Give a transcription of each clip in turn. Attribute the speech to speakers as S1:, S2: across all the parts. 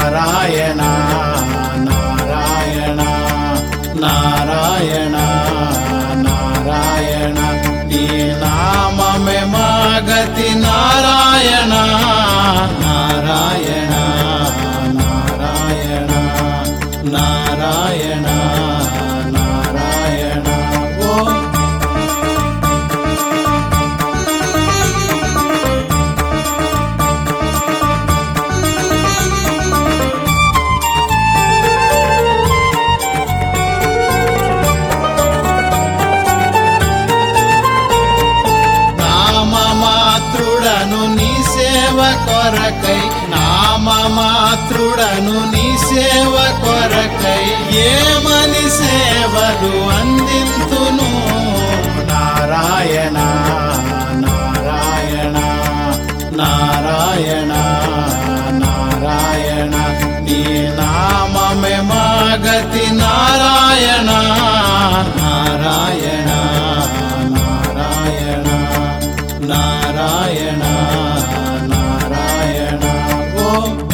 S1: నారాయణ నారాయణ నారాయణ నారాయణ నీ నామమే మాగతి నారాయణ నారాయణ నారాయణ నారాయణ నారాయణ ఓ నామమాత్రుడను నీ సేవ కొరకై నామమాత్రుడను నీ సేవ కొరకై ఏమని సేవలు అందింతును నారాయణ నారాయణ నారాయణ నారాయణ నీ నామమే మాగతి నారాయణ నారాయణ నారాయణ నారాయణ నారాయణ ఓ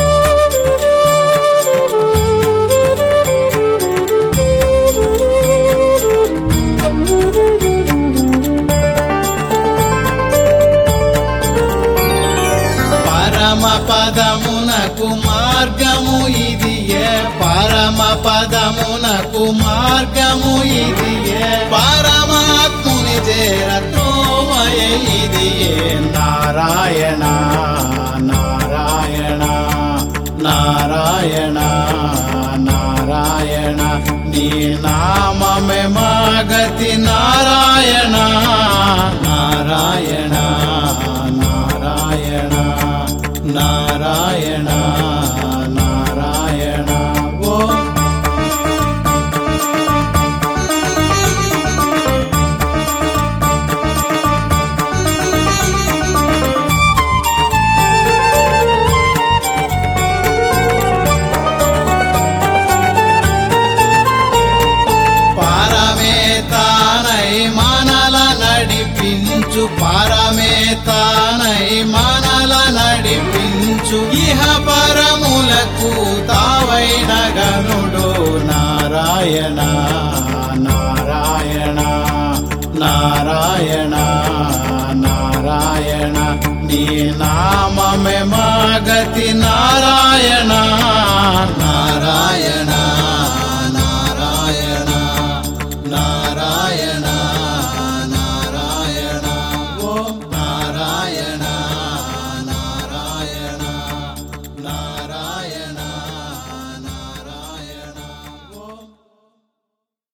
S1: పరమ పదమునకు మార్గము ఇది ఏ పరమ పదమునకు మార్గము ఇది ఏ పరమాత్ముని చేరతోమయ ఇది ఏ నారాయణ నారాయణ నారాయణ నారాయణ నీ నామమే మాగతి నారాయణ నారాయణ నారాయణ నారాయణ నారాయణ ఓ పరమేతానై మనల నడిపించు పరమేతానై మనల నడిపించు ఇహ పరములకు తావైన గనుడు నారాయణ నారాయణ నారాయణ నారాయణ నీ నామమే మాగతి నారాయణ నారాయణ